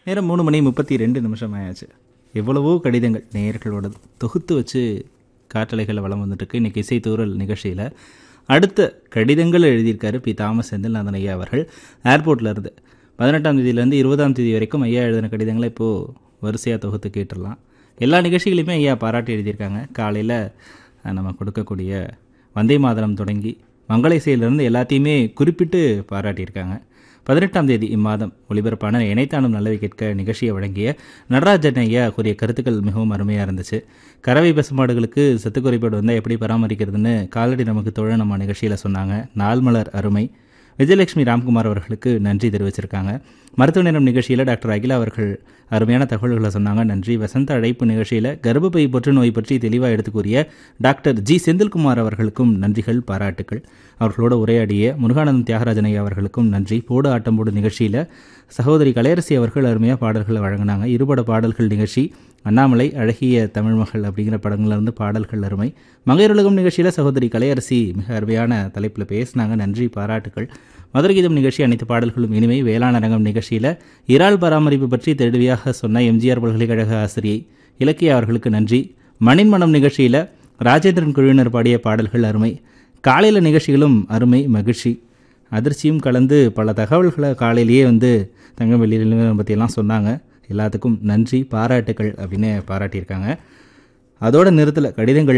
நேரம் மூணு மணி முப்பத்தி ரெண்டு நிமிஷம் ஆயாச்சு எவ்வளவோ கடிதங்கள் நேயர்களோட தொகுத்து வச்சு காற்றலைகளில் வளம் வந்துட்டுருக்கு இன்றைக்கி இசைத்தூரல் நிகழ்ச்சியில் அடுத்த கடிதங்கள் எழுதியிருக்காரு பி தாமஸ் செந்தில்நாதன் ஐயா அவர்கள் ஏர்போர்ட்டில் இருந்து பதினெட்டாம் தேதியிலேருந்து இருபதாம் தேதி வரைக்கும் ஐயா எழுதின கடிதங்களை இப்போது வரிசையாக தொகுத்து கேட்டுடலாம் எல்லா நிகழ்ச்சிகளையுமே ஐயா பாராட்டி எழுதியிருக்காங்க காலையில் நம்ம கொடுக்கக்கூடிய வந்தே மாதரம் தொடங்கி மங்கள இசையிலிருந்து எல்லாத்தையுமே குறிப்பிட்டு பாராட்டியிருக்காங்க பதினெட்டாம் தேதி இம்மாதம் ஒளிபரப்பான இணைத்தானும் நல்லவை கேட்க நிகழ்ச்சியை வழங்கிய நடராஜன் ஐயா கூறிய கருத்துக்கள் மிகவும் அருமையாக இருந்துச்சு கறவை பசுமாடுகளுக்கு சத்து குறைபாடு வந்தால் எப்படி பராமரிக்கிறதுன்னு காலடி நமக்கு தொழில் நம்ம நிகழ்ச்சியில் சொன்னாங்க நாள்மலர் அருமை விஜயலட்சுமி ராம்குமார் அவர்களுக்கு நன்றி தெரிவிச்சிருக்காங்க மருத்துவ நேரம் நிகழ்ச்சியில் டாக்டர் அகிலா அவர்கள் அருமையான தகவல்களை சொன்னாங்க நன்றி வசந்த அழைப்பு நிகழ்ச்சியில் கர்ப்பப்பை புற்றுநோய் பற்றி தெளிவாக எடுத்து கூறிய டாக்டர் ஜி செந்தில்குமார் அவர்களுக்கும் நன்றிகள் பாராட்டுக்கள் அவர்களோட உரையாடிய முருகானந்தம் தியாகராஜன் ஐயா அவர்களுக்கும் நன்றி போடு ஆட்டம் போடு நிகழ்ச்சியில் சகோதரி கலையரசி அவர்கள் அருமையாக பாடல்களை வழங்கினாங்க இருபட பாடல்கள் நிகழ்ச்சி அண்ணாமலை அழகிய தமிழ்மகள் அப்படிங்கிற படங்கள்ல இருந்து பாடல்கள் அருமை மங்கையருலகம் நிகழ்ச்சியில் சகோதரி கலையரசி மிக அருமையான தலைப்பில் பேசினாங்க நன்றி பாராட்டுக்கள் மதுரை கீதம் நிகழ்ச்சி அனைத்து பாடல்களும் இனிமை வேளாண் அரங்கம் நிகழ்ச்சியில் இறால் பராமரிப்பு பற்றி தெளிவாக சொன்ன எம்ஜிஆர் பல்கலைக்கழக ஆசிரியை இலக்கிய அவர்களுக்கு நன்றி மணின்மணம் நிகழ்ச்சியில் ராஜேந்திரன் குழுவினர் பாடிய பாடல்கள் அருமை காலையில் நிகழ்ச்சிகளும் அருமை மகிழ்ச்சி அதிர்ச்சியும் கலந்து பல தகவல்களை காலையிலேயே வந்து தங்கம் வெள்ளி நிலவரம் பற்றியெல்லாம் சொன்னாங்க எல்லாத்துக்கும் நன்றி பாராட்டுக்கள் அப்படின்னு பாராட்டியிருக்காங்க அதோட நிறுத்தல கடிதங்கள்